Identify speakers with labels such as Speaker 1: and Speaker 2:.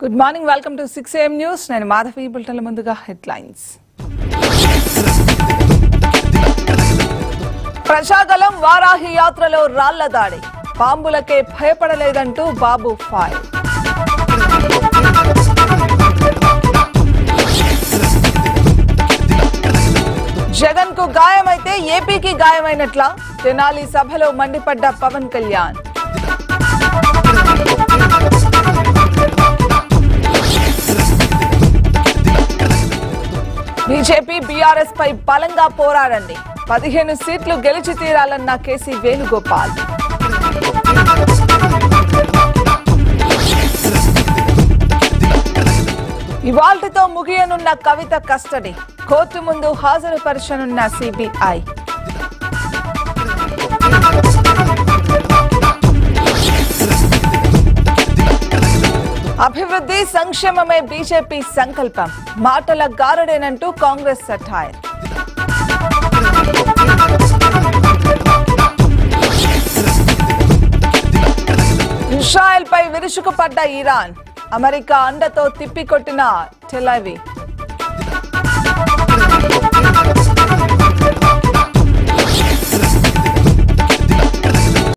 Speaker 1: good morning welcome to six AM news నేను మాధవి బుల్టన్ల ముందుగా headlines Prajagalam Varahi యాత్రలో రాళ్ల దాడి పాంబులకే భయపడలేదంటూ బాబు ఫైర్ జగన్ కు గాయమైతే ఏపీకి గాయమైనట్లా తెనాలి సభలో మండిపడ్డ పవన్ కళ్యాణ్ బీజేపీ బీఆర్ఎస్ పై బలంగా పోరాడండి పదిహేను సీట్లు గెలిచి తీరాలన్న కేసీ వేణుగోపాల్ ఇవాల్టితో ముగియనున్న కవిత కస్టడీ కోర్టు ముందు హాజరుపరచనున్న సిబిఐ అభివృద్ధి సంక్షేమమే బీజేపీ సంకల్పం మాటల గారడేనంటూ కాంగ్రెస్ సఠాయర్ ఇస్రాయెల్ పై విరుచుకుపడ్డ ఇరాన్ అమెరికా అండతో తిప్పికొట్టిన టెలవి